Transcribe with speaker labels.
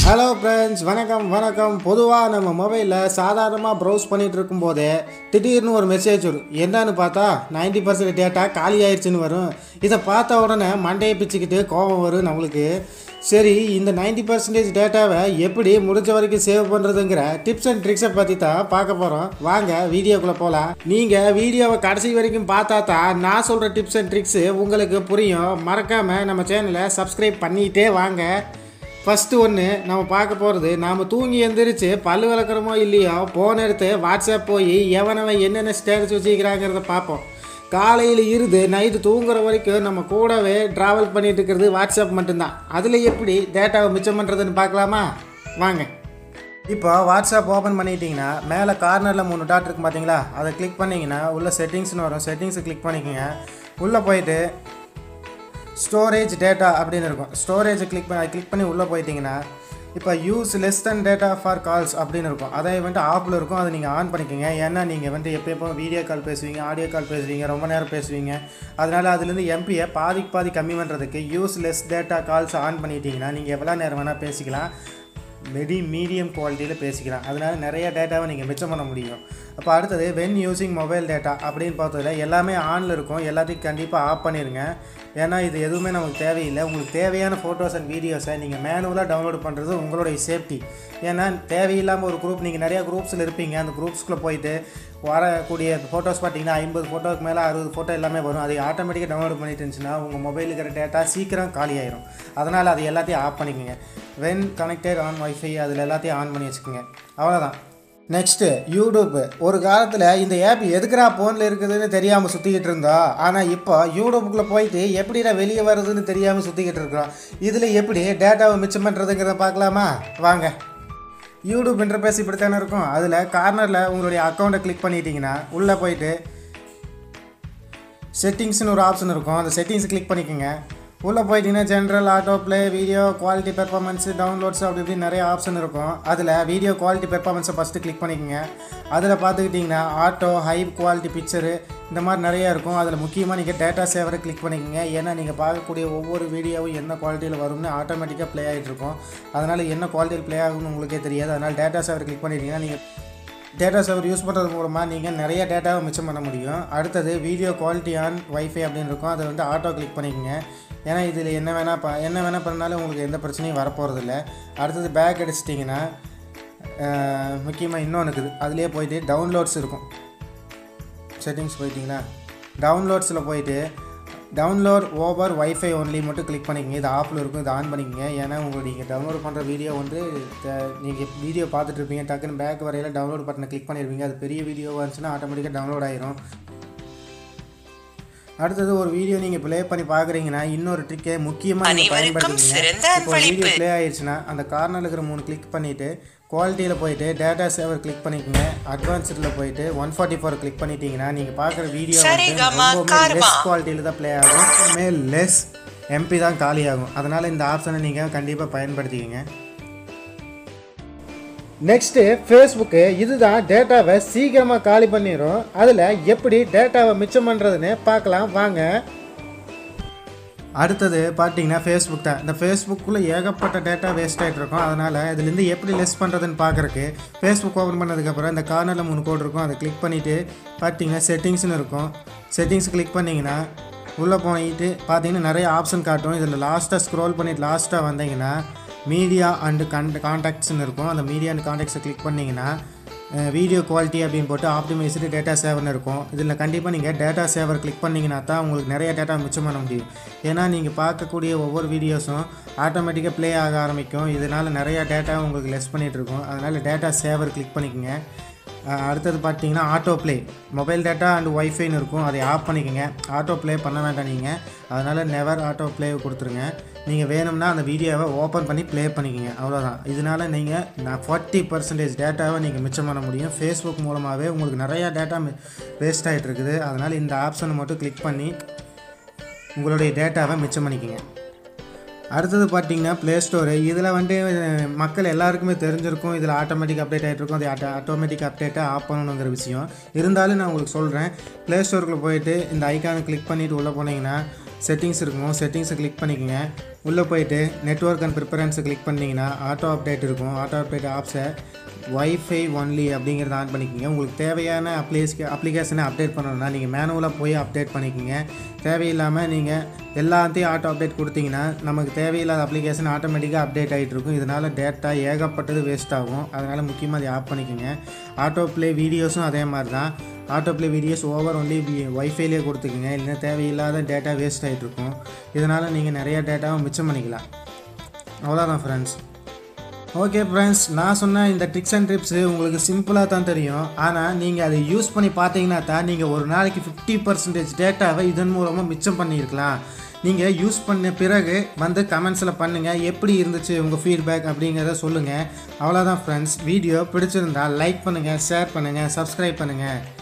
Speaker 1: Hello friends வணக்கம் வணக்கம் பொதுவாக நம்ம மொபைலில் சாதாரணமாக ப்ரௌஸ் பண்ணிகிட்டு இருக்கும்போதே திடீர்னு ஒரு மெசேஜ் வரும் என்னன்னு பார்த்தா 90% பர்சன்ட் டேட்டா காலி ஆயிடுச்சுன்னு வரும் இதை பார்த்த உடனே மண்டையை பிச்சுக்கிட்டு கோபம் வரும் நம்மளுக்கு சரி இந்த 90% பர்சன்டேஜ் டேட்டாவை எப்படி முடிஞ்ச வரைக்கும் சேவ் பண்ணுறதுங்கிற டிப்ஸ் அண்ட் ட்ரிக்ஸை பற்றி தான் பார்க்க போகிறோம் வாங்க வீடியோக்குள்ளே போகலாம் நீங்கள் வீடியோவை கடைசி வரைக்கும் பார்த்தா தான் நான் சொல்கிற டிப்ஸ் அண்ட் ட்ரிக்ஸு உங்களுக்கு புரியும் மறக்காமல் நம்ம சேனலை சப்ஸ்கிரைப் பண்ணிகிட்டே வாங்க ஃபஸ்ட்டு ஒன்று நம்ம பார்க்க போகிறது நாம் தூங்கி எந்திரிச்சு பல்லு விளக்குறோமோ இல்லையோ போன எடுத்து வாட்ஸ்அப் போய் எவனவன் என்னென்ன ஸ்டேட்டஸ் வச்சுக்கிறாங்கிறத பார்ப்போம் காலையில் இருந்து நைட்டு தூங்குற வரைக்கும் நம்ம கூடவே ட்ராவல் பண்ணிட்டு இருக்கிறது வாட்ஸ்அப் மட்டும்தான் அதில் எப்படி டேட்டாவை மிச்சம் பண்ணுறதுன்னு பார்க்கலாமா வாங்க இப்போ வாட்ஸ்அப் ஓப்பன் பண்ணிட்டீங்கன்னா மேலே கார்னரில் மூணு டாட் இருக்கும் பார்த்தீங்களா அதை கிளிக் பண்ணிங்கன்னா உள்ள செட்டிங்ஸ்னு வரும் செட்டிங்ஸை கிளிக் பண்ணிக்கோங்க உள்ளே போயிட்டு ஸ்டோரேஜ் டேட்டா அப்படின்னு இருக்கும் ஸ்டோரேஜை கிளிக் பண்ணி கிளிக் பண்ணி உள்ளே போயிட்டீங்கன்னா இப்போ use less than data for calls அப்படின்னு இருக்கும் அதை வந்துட்டு ஆஃபில் இருக்கும் அதை நீங்கள் ஆன் பண்ணிக்கோங்க ஏன்னா நீங்கள் வந்து எப்போ எப்போ வீடியோ கால் பேசுவீங்க ஆடியோ கால் பேசுவீங்க ரொம்ப நேரம் பேசுவீங்க அதனால் அதுலேருந்து எம்பியை பாதிக்கு பாதி கம்மி பண்ணுறதுக்கு use less data calls on பண்ணிட்டீங்கன்னா நீங்கள் எவ்வளோ நேரம் வேணால் பேசிக்கலாம் வெரி மீடியம் குவாலிட்டியில் பேசிக்கலாம் அதனால நிறைய டேட்டாவை நீங்கள் மிச்சம் பண்ண முடியும் அப்போ அடுத்தது வென் யூசிங் மொபைல் டேட்டா அப்படின்னு பார்த்ததுல எல்லாமே ஆனில் இருக்கும் எல்லாத்தையும் கண்டிப்பாக ஆஃப் பண்ணிடுங்க ஏன்னா இது எதுவுமே நமக்கு தேவையில்லை உங்களுக்கு தேவையான ஃபோட்டோஸ் அண்ட் வீடியோஸை நீங்கள் மேனுவலாக டவுன்லோட் பண்ணுறது உங்களுடைய சேஃப்டி ஏன்னா தேவையில்லாமல் ஒரு குரூப் நீங்கள் நிறையா குரூப்ஸில் இருப்பீங்க அந்த குரூப்ஸ்குள்ளே போயிட்டு வரக்கூடிய ஃபோட்டோஸ் பார்த்தீங்கன்னா ஐம்பது ஃபோட்டோக்கு மேலே அறுபது ஃபோட்டோ எல்லாமே வரும் அதை ஆட்டோமேட்டிக்காக டவுன்லோட் பண்ணிட்டு இருந்துச்சுன்னா உங்கள் மொபைலில் இருக்கிற டேட்டா சீக்கிரம் காலி ஆயிரும் அதனால் அது எல்லாத்தையும் ஆஃப் பண்ணிக்கோங்க வென் கனெக்டட் ஆன் வைஃபை அதில் எல்லாத்தையும் ஆன் பண்ணி வச்சுக்கோங்க அவ்வளோதான் நெக்ஸ்ட்டு யூடியூப் ஒரு காலத்தில் இந்த ஆப் எதுக்குறா ஃபோனில் இருக்குதுன்னு தெரியாமல் சுற்றிக்கிட்டு இருந்தோம் ஆனால் இப்போ யூடியூப்புக்குள்ளே போயிட்டு எப்படிடா வெளியே வருதுன்னு தெரியாமல் சுற்றிக்கிட்டு இருக்கிறோம் இதில் எப்படி டேட்டாவை மிச்சம் பண்ணுறதுங்கிறத பார்க்கலாமா வாங்க யூடியூப் இன்டர்பேஸ் இப்படி தானே இருக்கும் அதில் கார்னரில் உங்களுடைய அக்கௌண்ட்டை கிளிக் பண்ணிட்டீங்கன்னா உள்ளே போயிட்டு செட்டிங்ஸ்னு ஒரு ஆப்ஷன் இருக்கும் அந்த செட்டிங்ஸ் கிளிக் பண்ணிக்கோங்க உள்ளே போயிட்டீங்கன்னா general auto play video quality performance downloads அப்படி இப்படி நிறைய ஆப்ஷன் இருக்கும் அதில் வீடியோ குவாலிட்டி பெர்ஃபார்மன்ஸை ஃபஸ்ட்டு கிளிக் பண்ணிக்கோங்க அதில் பார்த்துக்கிட்டிங்கன்னா ஆட்டோ ஹை குவாலிட்டி பிக்சரு இந்த மாதிரி நிறைய இருக்கும் அதில் முக்கியமாக நீங்கள் டேட்டா சேவரை கிளிக் பண்ணிக்கோங்க ஏன்னா நீங்கள் பார்க்கக்கூடிய ஒவ்வொரு வீடியோவும் என்ன குவாலிட்டியில் வரும்னு ஆட்டோமேட்டிக்காக ப்ளே ஆகிட்டு இருக்கும் அதனால் என்ன குவாலிட்டியில் ப்ளே ஆகும்னு உங்களுக்கே தெரியாது அதனால் டேட்டா சேவர் கிளிக் பண்ணிட்டீங்கன்னா நீங்கள் டேட்டா சர்வர் யூஸ் பண்ணுறது மூலமாக நீங்கள் நிறைய டேட்டாவை மிச்சம் பண்ண முடியும் அடுத்தது வீடியோ குவாலிட்டி ஆன் வைஃபை அப்படின்னு இருக்கும் அதை வந்து ஆட்டோ கிளிக் பண்ணிக்கோங்க ஏன்னா இதில் என்ன வேணால் ப என்ன வேணால் பண்ணாலும் உங்களுக்கு எந்த பிரச்சனையும் வரப்போகிறதில்ல அடுத்தது பேக் அடிச்சிட்டிங்கன்னா முக்கியமாக இன்னொன்று இருக்குது அதுலேயே போயிட்டு டவுன்லோட்ஸ் இருக்கும் செட்டிங்ஸ் போயிட்டீங்களா டவுன்லோட்ஸில் போயிட்டு டவுன்லோட் ஓவர் வைஃபை ஒன்லி மட்டும் கிளிக் பண்ணிக்கங்க இது ஆஃபில் இருக்கும் இது ஆன் பண்ணிக்கங்க ஏன்னா உங்களுக்கு நீங்கள் டவுன்லோட் பண்ணுற வீடியோ வந்து நீங்கள் வீடியோ பார்த்துட்டு இருப்பீங்க டக்குன்னு பேக் வரையில் டவுன்லோட் பட்டனை கிளிக் பண்ணிடுவீங்க அது பெரிய வீடியோவாக இருந்துச்சுன்னா ஆட்டோமேட்டிக்காக டவுன்லோட் ஆயிரும் அடுத்தது ஒரு வீடியோ நீங்கள் ப்ளே பண்ணி பார்க்குறீங்கன்னா இன்னொரு ட்ரிக்கே முக்கியமாக நீங்கள்
Speaker 2: அனைவருக்கும்
Speaker 1: பயன்படுத்துங்க
Speaker 2: சிறந்த
Speaker 1: இப்போ வீடியோ
Speaker 2: அன்பளிப்பு.
Speaker 1: ப்ளே ஆயிடுச்சுன்னா அந்த கார்னரில் இருக்கிற மூணு கிளிக் பண்ணிவிட்டு குவாலிட்டியில் போயிட்டு டேட்டா சேவர் கிளிக் பண்ணிக்கோங்க அட்வான்ஸ்டில் போயிட்டு ஒன் ஃபார்ட்டி ஃபோர் கிளிக் பண்ணிட்டீங்கன்னா நீங்கள் பார்க்குற வீடியோ
Speaker 2: சரிகமா
Speaker 1: ரொம்பவுமே
Speaker 2: கார்மா.
Speaker 1: லெஸ் குவாலிட்டியில் தான் ப்ளே ஆகும் ரொம்பவுமே லெஸ் எம்பி தான் காலி ஆகும் அதனால் இந்த ஆப்ஷனை நீங்கள் கண்டிப்பாக பயன்படுத்திக்கங்க நெக்ஸ்ட்டு ஃபேஸ்புக்கு இதுதான் டேட்டாவை சீக்கிரமாக காலி பண்ணிடும் அதில் எப்படி டேட்டாவை மிச்சம் பண்ணுறதுன்னு பார்க்கலாம் வாங்க அடுத்தது பார்த்தீங்கன்னா ஃபேஸ்புக் தான் இந்த ஃபேஸ்புக்குள்ளே ஏகப்பட்ட டேட்டா வேஸ்ட் ஆகிட்டு இருக்கும் அதனால் இதுலேருந்து எப்படி லெஸ் பண்ணுறதுன்னு பார்க்குறக்கு ஃபேஸ்புக் ஓப்பன் பண்ணதுக்கப்புறம் இந்த கார்னரில் மூணு கோட் இருக்கும் அதை கிளிக் பண்ணிவிட்டு பார்த்தீங்கன்னா செட்டிங்ஸ்னு இருக்கும் செட்டிங்ஸ் கிளிக் பண்ணிங்கன்னா உள்ளே போயிட்டு பார்த்தீங்கன்னா நிறைய ஆப்ஷன் காட்டும் இதில் லாஸ்ட்டாக ஸ்க்ரோல் பண்ணிட்டு லாஸ்ட்டாக வந்தீங்கன்னா மீடியா அண்டு கண்ட் கான்டாக்ட்ஸ்னு இருக்கும் அந்த மீடியா அண்ட் கான்டாக்ட்ஸை கிளிக் பண்ணிங்கன்னா வீடியோ குவாலிட்டி அப்படின்னு போட்டு ஆப்டிமைஸ்டு டேட்டா சேவர்னு இருக்கும் இதில் கண்டிப்பாக நீங்கள் டேட்டா சேவர் கிளிக் பண்ணிங்கன்னா தான் உங்களுக்கு நிறைய டேட்டா மிச்சம் பண்ண முடியும் ஏன்னா நீங்கள் பார்க்கக்கூடிய ஒவ்வொரு வீடியோஸும் ஆட்டோமேட்டிக்காக ப்ளே ஆக ஆரம்பிக்கும் இதனால் நிறைய டேட்டா உங்களுக்கு லெஸ் பண்ணிகிட்டு இருக்கும் அதனால் டேட்டா சேவர் கிளிக் பண்ணிக்கோங்க அஹ் அடுத்தது பார்த்தீங்கன்னா auto play mobile data and ஒய்ஃபைன்னு இருக்கும் அதை ஆஃப் பண்ணிக்கோங்க ஆட்டோ ப்ளே பண்ண வேண்டாம் நீங்கள் அதனால் நெவர் ஆட்டோ ப்ளே கொடுத்துருங்க நீங்கள் வேணும்னா அந்த வீடியோவை ஓப்பன் பண்ணி ப்ளே பண்ணிக்கோங்க அவ்வளோதான் இதனால் நீங்கள் நான் ஃபார்ட்டி பர்சன்டேஜ் டேட்டாவை நீங்கள் மிச்சம் பண்ண முடியும் ஃபேஸ்புக் மூலமாகவே உங்களுக்கு நிறையா டேட்டா வேஸ்ட் ஆகிட்டு இருக்குது அதனால் இந்த ஆப்ஷனை மட்டும் கிளிக் பண்ணி உங்களுடைய டேட்டாவை மிச்சம் பண்ணிக்கோங்க அடுத்தது பார்த்தீங்கன்னா ப்ளே ஸ்டோரு இதில் வந்து அஹ், மக்கள் எல்லாருக்குமே தெரிஞ்சிருக்கும் இதில் ஆட்டோமேட்டிக் அப்டேட் ஆகிட்டு இருக்கும் அது ஆட்டோமேட்டிக் அப்டேட்டை ஆஃப் பண்ணணுங்கிற விஷயம் இருந்தாலும் நான் உங்களுக்கு சொல்கிறேன் ப்ளே ஸ்டோருக்குள்ளே போயிட்டு இந்த ஐக்கானை கிளிக் பண்ணிவிட்டு உள்ளே போனீங்கன்னா செட்டிங்ஸ் இருக்கும் செட்டிங்ஸை கிளிக் பண்ணிக்கோங்க உள்ளே போயிட்டு நெட்ஒர்க் அண்ட் ப்ரிஃபரன்ஸை கிளிக் பண்ணிங்கன்னா ஆட்டோ அப்டேட் இருக்கும் ஆட்டோ அப்டேட் ஆப்ஸை வைஃபை ஒன்லி அப்படிங்கிறத ஆன் பண்ணிக்கோங்க உங்களுக்கு தேவையான அப்ளிகேஷன் அப்ளிகேஷனை அப்டேட் பண்ணணும்னா நீங்கள் மேனுவலாக போய் அப்டேட் பண்ணிக்கோங்க தேவையில்லாமல் நீங்கள் எல்லாத்தையும் ஆட்டோ அப்டேட் கொடுத்தீங்கன்னா நமக்கு தேவையில்லாத அப்ளிகேஷன் ஆட்டோமேட்டிக்காக அப்டேட் ஆகிட்டு இருக்கும் இதனால் டேட்டா ஏகப்பட்டது வேஸ்ட் ஆகும் அதனால் முக்கியமாக அதை ஆஃப் பண்ணிக்கோங்க ஆட்டோ ப்ளே வீடியோஸும் அதே மாதிரி தான் auto play videos over only ஒய்ஃபைலேயே கொடுத்துக்குங்க இல்லைன்னா தேவையில்லாத டேட்டா வேஸ்ட் ஆகிட்டு இருக்கும் இதனால் நீங்கள் நிறைய டேட்டாவை மிச்சம் பண்ணிக்கலாம் அவ்வளோதான் ஃப்ரெண்ட்ஸ் ஓகே ஃப்ரெண்ட்ஸ் நான் சொன்ன இந்த ட்ரிக்ஸ் அண்ட் ட்ரிப்ஸு உங்களுக்கு சிம்பிளாக தான் தெரியும் ஆனால் நீங்கள் அதை யூஸ் பண்ணி பார்த்தீங்கன்னா தான் நீங்கள் ஒரு நாளைக்கு ஃபிஃப்டி பர்சன்டேஜ் டேட்டாவை இதன் மூலமாக மிச்சம் பண்ணியிருக்கலாம் நீங்கள் யூஸ் பண்ண பிறகு வந்து கமெண்ட்ஸில் பண்ணுங்கள் எப்படி இருந்துச்சு உங்கள் ஃபீட்பேக் அப்படிங்கிறத சொல்லுங்கள் அவ்வளோதான் ஃப்ரெண்ட்ஸ் வீடியோ பிடிச்சிருந்தா லைக் பண்ணுங்கள் ஷேர் பண்ணுங்கள் சப்ஸ்கிரைப் பண்ணுங்கள்